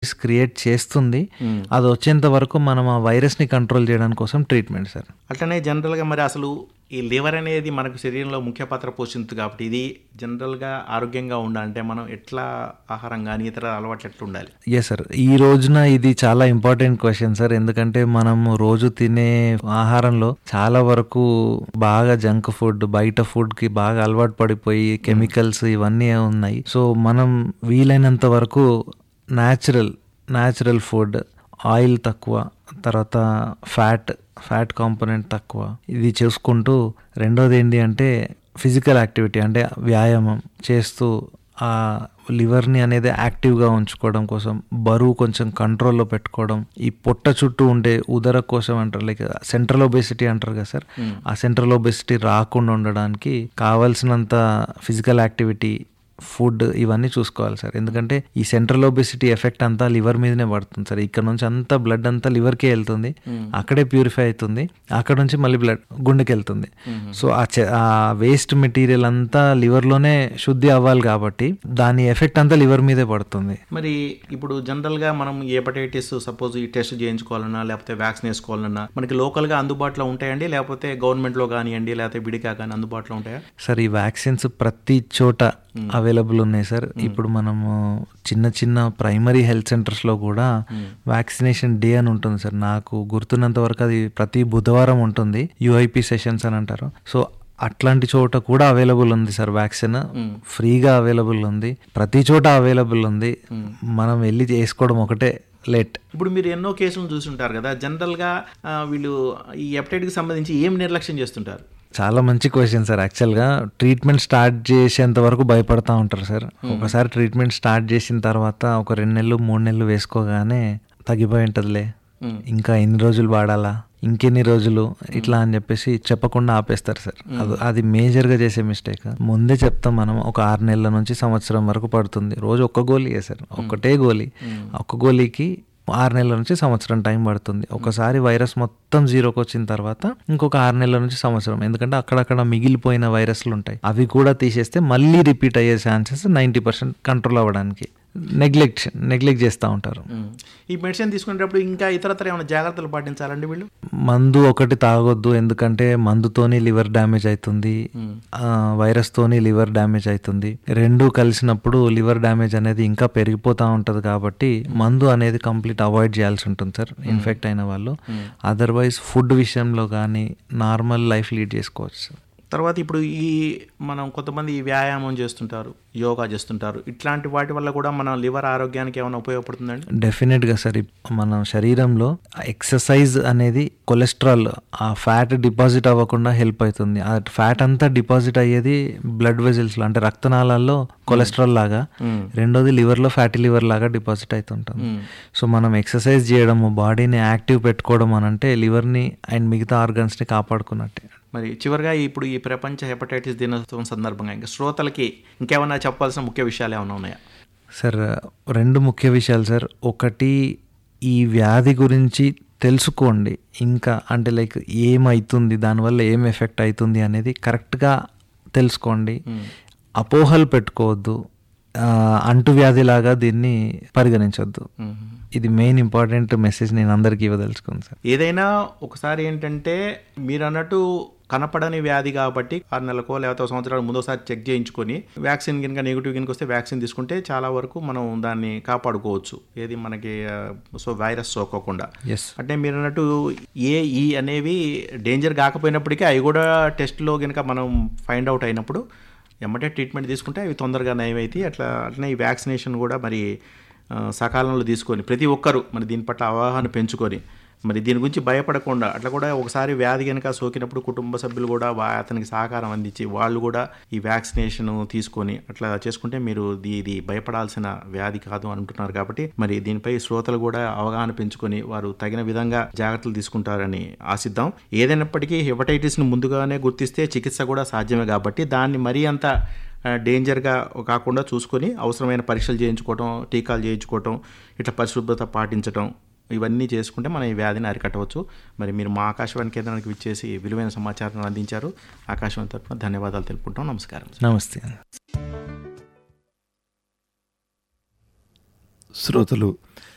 antibodies create చేస్తుంది అది వచ్చేంత వరకు మనం ఆ వైరస్ని కంట్రోల్ చేయడానికి కోసం ట్రీట్మెంట్ సార్ అట్లనే జనరల్గా మరి అసలు ఈ లివర్ అనేది మనకు శరీరంలో ముఖ్య పాత్ర పోషిస్తుంది కాబట్టి ఇది జనరల్గా ఆరోగ్యంగా ఉండాలంటే మనం ఎట్లా ఆహారం కానీ ఇతర అలవాట్లు ఎట్లా ఉండాలి ఎస్ సార్ ఈ రోజున ఇది చాలా ఇంపార్టెంట్ క్వశ్చన్ సార్ ఎందుకంటే మనం రోజు తినే ఆహారంలో చాలా వరకు బాగా జంక్ ఫుడ్ బయట ఫుడ్ కి బాగా అలవాటు పడిపోయి కెమికల్స్ ఇవన్నీ ఉన్నాయి సో మనం వీలైనంత వరకు న్యాచురల్ న్యాచురల్ ఫుడ్ ఆయిల్ తక్కువ తర్వాత ఫ్యాట్ ఫ్యాట్ కాంపోనెంట్ తక్కువ ఇది చూసుకుంటూ రెండోది ఏంటి అంటే ఫిజికల్ యాక్టివిటీ అంటే వ్యాయామం చేస్తూ ఆ లివర్ని అనేది యాక్టివ్గా ఉంచుకోవడం కోసం బరువు కొంచెం కంట్రోల్లో పెట్టుకోవడం ఈ పొట్ట చుట్టూ ఉండే ఉదర కోసం అంటారు లైక్ సెంట్రల్ ఒబెసిటీ అంటారు కదా సార్ ఆ సెంట్రల్ ఒబెసిటీ రాకుండా ఉండడానికి కావాల్సినంత ఫిజికల్ యాక్టివిటీ ఫుడ్ ఇవన్నీ చూసుకోవాలి సార్ ఎందుకంటే ఈ సెంట్రల్ ఒబెసిటీ ఎఫెక్ట్ అంతా లివర్ మీదనే పడుతుంది సార్ ఇక్కడ నుంచి అంతా బ్లడ్ అంతా లివర్కే వెళ్తుంది అక్కడే ప్యూరిఫై అవుతుంది అక్కడ నుంచి మళ్ళీ బ్లడ్ గుండెకి వెళ్తుంది సో ఆ చె- ఆ వేస్ట్ మెటీరియల్ అంతా లివర్లోనే శుద్ధి అవ్వాలి కాబట్టి దాని ఎఫెక్ట్ అంతా లివర్ మీదే పడుతుంది మరి ఇప్పుడు జనరల్గా మనం ఈ హెపటైటిస్ సపోజ్ ఈ టెస్ట్ చేయించుకోవాలన్నా లేకపోతే వ్యాక్సిన్ వేసుకోవాలన్నా మనకి లోకల్గా అందుబాటులో ఉంటాయండి లేకపోతే గవర్నమెంట్లో కానివ్వండి లేకపోతే విడిగా కానీ అందుబాటులో ఉంటాయా సార్ ఈ వ్యాక్సిన్స్ ప్రతి చోట అవైలబుల్ ఉన్నాయి సార్ ఇప్పుడు మనము చిన్న చిన్న ప్రైమరీ హెల్త్ సెంటర్స్లో కూడా వ్యాక్సినేషన్ డే అని ఉంటుంది సార్ నాకు గుర్తున్నంత వరకు అది ప్రతి బుధవారం ఉంటుంది యుఐపి సెషన్స్ అని అంటారు సో అట్లాంటి చోట కూడా అవైలబుల్ ఉంది సార్ వ్యాక్సిన్ ఫ్రీగా అవైలబుల్ ఉంది ప్రతి చోట అవైలబుల్ ఉంది మనం వెళ్ళి చేసుకోవడం ఒకటే లేట్ ఇప్పుడు మీరు ఎన్నో కేసులను చూసుంటారు కదా జనరల్గా ఆ, వీళ్ళు ఈ హెపటైటిస్కి సంబంధించి ఏం నిర్లక్ష్యం చేస్తుంటారు చాలా మంచి క్వశ్చన్ సార్ యాక్చువల్గా ట్రీట్మెంట్ స్టార్ట్ చేసేంత వరకు భయపడతా ఉంటారు సార్ ఒకసారి ట్రీట్మెంట్ స్టార్ట్ చేసిన తర్వాత ఒక రెండు నెలలు మూడు నెలలు వేసుకోగానే తగ్గిపోయి ఉంటుందిలే ఇంకా ఎన్ని రోజులు వాడాలా ఇంకెన్ని రోజులు ఇట్లా అని చెప్పేసి చెప్పకుండా ఆపేస్తారు సార్ అది అది మేజర్గా చేసే మిస్టేక్ ముందే చెప్తాం మనం ఒక ఆరు నెలల నుంచి సంవత్సరం వరకు పడుతుంది రోజు ఒక్క గోళీయే సార్ ఒక్కటే గోళీ ఒక్క గోళీకి ఆరు నెలల నుంచి సంవత్సరం టైం పడుతుంది ఒకసారి వైరస్ మొత్తం జీరోకి వచ్చిన తర్వాత ఇంకొక ఆరు నెలల నుంచి సంవత్సరం ఎందుకంటే అక్కడక్కడ మిగిలిపోయిన వైరస్లు ఉంటాయి అవి కూడా తీసేస్తే మళ్ళీ రిపీట్ అయ్యే ఛాన్సెస్ నైంటీ పర్సెంట్ కంట్రోల్ అవ్వడానికి నెగ్లెక్ట్ నెగ్లెక్ట్ చేస్తూ ఉంటారు ఈ మెడిసిన్ తీసుకునేటప్పుడు ఇంకా ఇతరత్ర ఏమైనా జాగ్రత్తలు పాటించాలండి వీళ్ళు మందు ఒకటి తాగొద్దు ఎందుకంటే మందుతోని లివర్ డ్యామేజ్ అవుతుంది ఆ, వైరస్ తోని లివర్ డ్యామేజ్ అవుతుంది రెండు కలిసినప్పుడు లివర్ డ్యామేజ్ అనేది ఇంకా పెరిగిపోతూ ఉంటుంది కాబట్టి మందు అనేది కంప్లీట్ అవాయిడ్ చేయాల్సి ఉంటుంది సార్ ఇన్ఫెక్ట్ అయిన వాళ్ళు అదర్వైజ్ ఫుడ్ విషయంలో కానీ నార్మల్ లైఫ్ లీడ్ చేసుకోవచ్చు సార్ తర్వాత ఇప్పుడు ఈ మనం కొంతమంది ఈ వ్యాయామం చేస్తుంటారు యోగా చేస్తుంటారు ఇట్లాంటి వాటి వల్ల కూడా మన లివర్ ఆరోగ్యానికి ఏమైనా ఉపయోగపడుతుందండి డెఫినెట్గా సార్ ఇప్- మన శరీరంలో ఎక్సర్సైజ్ అనేది కొలెస్ట్రాల్ ఆ ఫ్యాట్ డిపాజిట్ అవ్వకుండా హెల్ప్ అవుతుంది ఆ ఫ్యాట్ అంతా డిపాజిట్ అయ్యేది బ్లడ్ వెజల్స్లో అంటే రక్తనాళాల్లో కొలెస్ట్రాల్ లాగా రెండోది లివర్లో ఫ్యాటీ లివర్ లాగా డిపాజిట్ అవుతుంటుంది సో మనం ఎక్సర్సైజ్ చేయడము బాడీని యాక్టివ్ పెట్టుకోవడం అని అంటే లివర్ని అండ్ మిగతా ఆర్గన్స్ని కాపాడుకున్నట్టే మరి చివరిగా ఇప్పుడు ఈ ప్రపంచ హెపటైటిస్ దినోత్సవం సందర్భంగా ఇంకా శ్రోతలకి ఇంకేమైనా చెప్పాల్సిన ముఖ్య విషయాలు ఏమైనా ఉన్నాయా సార్ రెండు ముఖ్య విషయాలు సార్ ఒకటి ఈ వ్యాధి గురించి తెలుసుకోండి ఇంకా అంటే లైక్ ఏమవుతుంది దానివల్ల ఏం ఎఫెక్ట్ అవుతుంది అనేది కరెక్ట్గా తెలుసుకోండి అపోహలు పెట్టుకోవద్దు ఆ, అంటువ్యాధిలాగా దీన్ని పరిగణించవద్దు ఇది మెయిన్ ఇంపార్టెంట్ మెసేజ్ నేను అందరికీ ఇవ్వదలుచుకున్నాను సార్ ఏదైనా ఒకసారి ఏంటంటే మీరు అన్నట్టు కనపడని వ్యాధి కాబట్టి ఆరు నెలలకో లేకపోతే ఒక సంవత్సరాలు ముందోసారి చెక్ చేయించుకొని వ్యాక్సిన్ కనుక నెగిటివ్ కనుక వస్తే వ్యాక్సిన్ తీసుకుంటే చాలా వరకు మనం దాన్ని కాపాడుకోవచ్చు ఏది మనకి ఆ, సో వైరస్ సోకోకుండా ఎస్ అంటే మీరు అన్నట్టు ఏ ఈ అనేవి డేంజర్ కాకపోయినప్పటికీ అవి కూడా టెస్ట్లో కనుక మనం ఫైండ్ అవుట్ అయినప్పుడు ఎమ్మటే ట్రీట్మెంట్ తీసుకుంటే అవి తొందరగా నయమైతే అట్లా అట్లనే ఈ వ్యాక్సినేషన్ కూడా మరి ఆ, సకాలంలో తీసుకొని ప్రతి ఒక్కరూ మరి దీని పట్ల అవగాహన పెంచుకొని మరి దీని గురించి భయపడకుండా అట్లా కూడా ఒకసారి వ్యాధి కనుక సోకినప్పుడు కుటుంబ సభ్యులు కూడా వా- అతనికి సహకారం అందించి వాళ్ళు కూడా ఈ వ్యాక్సినేషన్ తీసుకొని అట్లా చేసుకుంటే మీరు ఇది ఇది భయపడాల్సిన వ్యాధి కాదు అంటున్నారు కాబట్టి మరి దీనిపై శ్రోతలు కూడా అవగాహన పెంచుకొని వారు తగిన విధంగా జాగ్రత్తలు తీసుకుంటారని ఆశిద్దాం ఏదైనప్పటికీ హెపటైటిస్ను ముందుగానే గుర్తిస్తే చికిత్స కూడా సాధ్యమే కాబట్టి దాన్ని మరీ అంత ఆ, డేంజర్గా కాకుండా చూసుకొని అవసరమైన పరీక్షలు చేయించుకోవటం టీకాలు చేయించుకోవటం ఇట్లా పరిశుభ్రత పాటించటం ఇవన్నీ చేసుకుంటే మనం ఈ వ్యాధిని అరికట్టవచ్చు మరి మీరు మా ఆకాశవాణి కేంద్రానికి విచ్చేసి విలువైన సమాచారాన్ని అందించారు ఆకాశవాణి తరఫున ధన్యవాదాలు తెలుపుకుంటాం నమస్కారం నమస్తే శ్రోతలు